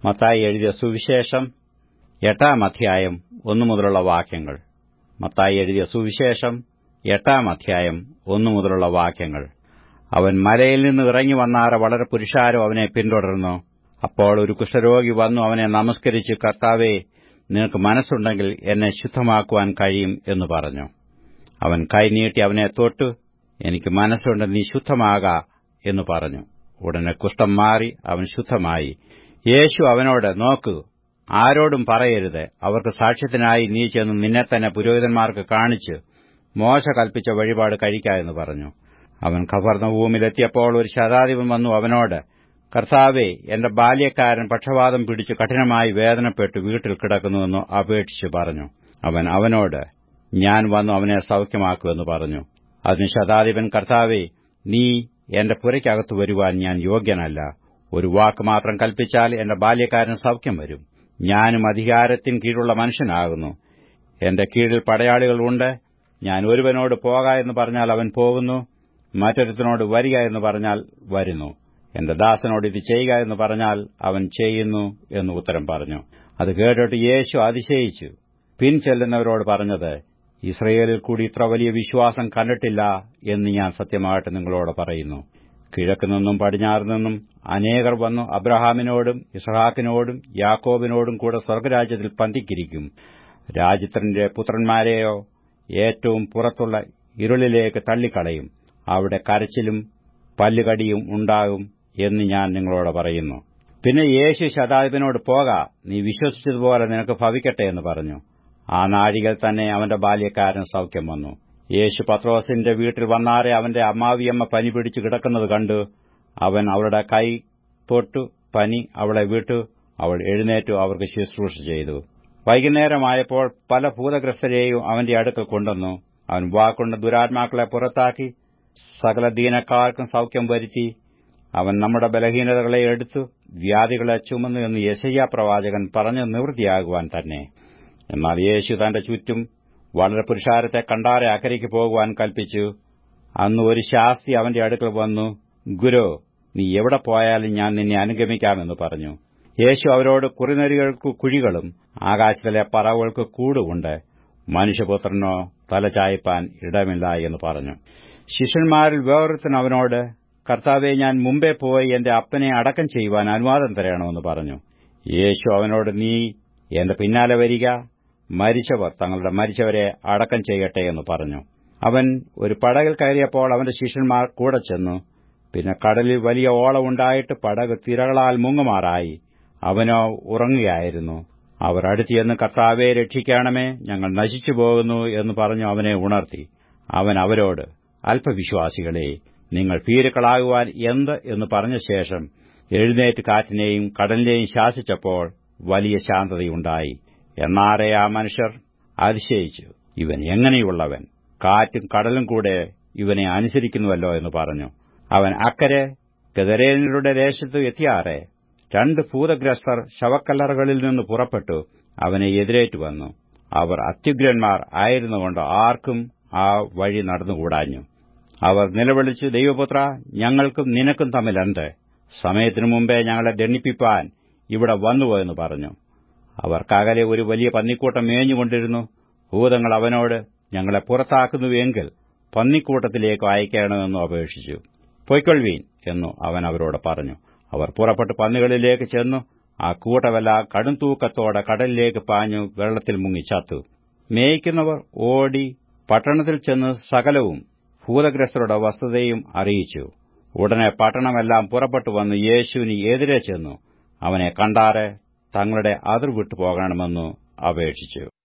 മത്തായി എഴുതിയ സുവിശേഷം എട്ടാം അധ്യായം ഒന്നു മുതലുള്ള വാക്യങ്ങൾ മത്തായി എഴുതിയ സുവിശേഷം എട്ടാം അധ്യായം ഒന്നു മുതലുള്ള വാക്യങ്ങൾ അവൻ മലയിൽ നിന്ന് ഇറങ്ങി വന്നാറെ വളരെ പുരുഷാരം അവനെ പിന്തുടർന്നു അപ്പോൾ ഒരു കുഷ്ഠരോഗി വന്നു അവനെ നമസ്കരിച്ച് കർത്താവെ നിനക്ക് മനസ്സുണ്ടെങ്കിൽ എന്നെ ശുദ്ധമാക്കുവാൻ കഴിയും എന്ന് പറഞ്ഞു അവൻ കൈനീട്ടി അവനെ തൊട്ടു എനിക്ക് മനസ്സുണ്ട് നീ ശുദ്ധമാക എന്ന് പറഞ്ഞു ഉടനെ കുഷ്ഠം മാറി അവൻ ശുദ്ധമായി യേശു അവനോട് നോക്കൂ ആരോടും പറയരുത് അവർക്ക് സാക്ഷ്യത്തിനായി നീ ചെന്ന് നിന്നെ തന്നെ പുരോഹിതന്മാർക്ക് കാണിച്ച് മോശ കൽപ്പിച്ച വഴിപാട് കഴിക്ക എന്ന് പറഞ്ഞു അവൻ കവർന്ന ഭൂമിയിലെത്തിയപ്പോൾ ഒരു ശതാധിപൻ വന്നു അവനോട് കർത്താവെ എന്റെ ബാല്യക്കാരൻ പക്ഷവാതം പിടിച്ച് കഠിനമായി വേദനപ്പെട്ടു വീട്ടിൽ കിടക്കുന്നുവെന്ന് അപേക്ഷിച്ചു പറഞ്ഞു അവൻ അവനോട് ഞാൻ വന്നു അവനെ സൌഖ്യമാക്കുമെന്ന് പറഞ്ഞു അതിന് ശതാധിപൻ കർത്താവെ നീ എന്റെ പുരയ്ക്കകത്തു വരുവാൻ ഞാൻ യോഗ്യനല്ല ഒരു വാക്ക് മാത്രം കൽപ്പിച്ചാൽ എന്റെ ബാല്യക്കാരൻ സൌഖ്യം വരും ഞാനും അധികാരത്തിന് കീഴുള്ള മനുഷ്യനാകുന്നു എന്റെ കീഴിൽ പടയാളികളുണ്ട് ഞാൻ ഒരുവനോട് പോക എന്ന് പറഞ്ഞാൽ അവൻ പോകുന്നു മറ്റൊരുത്തനോട് വരിക എന്ന് പറഞ്ഞാൽ വരുന്നു എന്റെ ദാസനോട് ഇത് ചെയ്യുക എന്ന് പറഞ്ഞാൽ അവൻ ചെയ്യുന്നു എന്ന് ഉത്തരം പറഞ്ഞു അത് കേട്ടിട്ട് യേശു അതിശയിച്ചു പിൻചെല്ലുന്നവരോട് പറഞ്ഞത് ഇസ്രയേലിൽ കൂടി ഇത്ര വലിയ വിശ്വാസം കണ്ടിട്ടില്ല എന്ന് ഞാൻ സത്യമായിട്ട് നിങ്ങളോട് പറയുന്നു കിഴക്കുനിന്നും പടിഞ്ഞാറ് നിന്നും അനേകർ വന്നു അബ്രഹാമിനോടും ഇസ്ഹാക്കിനോടും യാക്കോബിനോടും കൂടെ സ്വർഗരാജ്യത്തിൽ പന്തിക്കിരിക്കും രാജ്യത്തിന്റെ പുത്രന്മാരെയോ ഏറ്റവും പുറത്തുള്ള ഇരുളിലേക്ക് തള്ളിക്കളയും അവിടെ കരച്ചിലും പല്ലുകടിയും ഉണ്ടാകും എന്ന് ഞാൻ നിങ്ങളോട് പറയുന്നു പിന്നെ യേശു ശതാധിപനോട് പോക നീ വിശ്വസിച്ചതുപോലെ നിനക്ക് ഭവിക്കട്ടെ എന്ന് പറഞ്ഞു ആ നാഴികൾ തന്നെ അവന്റെ ബാല്യക്കാരൻ സൌഖ്യം വന്നു യേശു പത്രോസിന്റെ വീട്ടിൽ വന്നാറെ അവന്റെ അമ്മാവിയമ്മ പനി പിടിച്ചു കിടക്കുന്നത് കണ്ടു അവൻ അവളുടെ കൈ തൊട്ടു പനി അവളെ വിട്ടു അവൾ എഴുന്നേറ്റു അവർക്ക് ശുശ്രൂഷ ചെയ്തു വൈകുന്നേരമായപ്പോൾ പല ഭൂതഗ്രസ്തരെയും അവന്റെ അടുക്കൽ കൊണ്ടുവന്നു അവൻ വാക്കൊണ്ട് ദുരാത്മാക്കളെ പുറത്താക്കി സകല ദീനക്കാർക്കും സൌഖ്യം വരുത്തി അവൻ നമ്മുടെ ബലഹീനതകളെ എടുത്തു വ്യാധികളെ ചുമന്നു എന്ന് യശയ്യ പ്രവാചകൻ പറഞ്ഞു നിവൃത്തിയാകുവാൻ തന്നെ എന്നാൽ യേശു തന്റെ ചുറ്റും വളരെ പുരുഷാരത്തെ കണ്ടാറെ അക്കരയ്ക്ക് പോകുവാൻ കൽപ്പിച്ചു അന്ന് ഒരു ശാസ്ത്രി അവന്റെ അടുക്കൽ വന്നു ഗുരു നീ എവിടെ പോയാലും ഞാൻ നിന്നെ അനുഗമിക്കാമെന്ന് പറഞ്ഞു യേശു അവരോട് കുറിനരികൾക്ക് കുഴികളും ആകാശത്തിലെ പറവുകൾക്ക് കൂടുമുണ്ട് മനുഷ്യപുത്രനോ തലചായ്പാൻ ഇടമില്ല എന്ന് പറഞ്ഞു ശിഷ്യന്മാരിൽ വേറൊരുത്തൻ അവനോട് കർത്താവെ ഞാൻ മുമ്പേ പോയി എന്റെ അപ്പനെ അടക്കം ചെയ്യുവാൻ അനുവാദം തരണമെന്ന് പറഞ്ഞു യേശു അവനോട് നീ എന്റെ പിന്നാലെ വരിക മരിച്ചവർ തങ്ങളുടെ മരിച്ചവരെ അടക്കം ചെയ്യട്ടെ എന്ന് പറഞ്ഞു അവൻ ഒരു പടകിൽ കയറിയപ്പോൾ അവന്റെ ശിഷ്യന്മാർ കൂടെ ചെന്നു പിന്നെ കടലിൽ വലിയ ഓളമുണ്ടായിട്ട് പടക് തിരകളാൽ മുങ്ങുമാറായി അവനോ ഉറങ്ങുകയായിരുന്നു അവർ അടുത്തിയെന്ന് കർത്താവെ രക്ഷിക്കണമേ ഞങ്ങൾ നശിച്ചു പോകുന്നു എന്ന് പറഞ്ഞു അവനെ ഉണർത്തി അവൻ അവരോട് അല്പവിശ്വാസികളെ നിങ്ങൾ ഭീരുക്കളാകുവാൻ എന്ത് എന്ന് പറഞ്ഞ ശേഷം എഴുന്നേറ്റ് കാറ്റിനെയും കടലിനെയും ശാസിച്ചപ്പോൾ വലിയ ശാന്തതയുണ്ടായി എന്നാറെ ആ മനുഷ്യർ അതിശയിച്ചു ഇവൻ എങ്ങനെയുള്ളവൻ കാറ്റും കടലും കൂടെ ഇവനെ അനുസരിക്കുന്നുവല്ലോ എന്ന് പറഞ്ഞു അവൻ അക്കരെ ഗദരേനരുടെ ദേശത്ത് എത്തിയാറെ രണ്ട് ഭൂതഗ്രസ്തർ ശവക്കല്ലറകളിൽ നിന്ന് പുറപ്പെട്ടു അവനെ എതിരേറ്റു വന്നു അവർ അത്യുഗ്രന്മാർ ആയിരുന്നുകൊണ്ട് ആർക്കും ആ വഴി നടന്നുകൂടാഞ്ഞു അവർ നിലവിളിച്ചു ദൈവപുത്ര ഞങ്ങൾക്കും നിനക്കും തമ്മിൽ എന്ത് സമയത്തിനു മുമ്പേ ഞങ്ങളെ ദണ്ണിപ്പിപ്പാൻ ഇവിടെ വന്നുപോയെന്ന് പറഞ്ഞു അവർക്കകലെ ഒരു വലിയ പന്നിക്കൂട്ടം മേഞ്ഞുകൊണ്ടിരുന്നു ഭൂതങ്ങൾ അവനോട് ഞങ്ങളെ പുറത്താക്കുന്നുവെങ്കിൽ പന്നിക്കൂട്ടത്തിലേക്ക് അയക്കണമെന്ന് അപേക്ഷിച്ചു പൊയ്ക്കൊള്ളുവീൻ എന്നു അവൻ അവരോട് പറഞ്ഞു അവർ പുറപ്പെട്ട് പന്നികളിലേക്ക് ചെന്നു ആ കൂട്ടമെല്ലാം കടും തൂക്കത്തോടെ കടലിലേക്ക് പാഞ്ഞു വെള്ളത്തിൽ മുങ്ങി ചത്തു മേയ്ക്കുന്നവർ ഓടി പട്ടണത്തിൽ ചെന്ന് സകലവും ഭൂതഗ്രസ്തരുടെ വസ്തുതയും അറിയിച്ചു ഉടനെ പട്ടണമെല്ലാം പുറപ്പെട്ടു വന്ന് യേശുവിന് എതിരെ ചെന്നു അവനെ കണ്ടാറെ തങ്ങളുടെ അതിർ വിട്ടു പോകണമെന്നു അപേക്ഷിച്ചു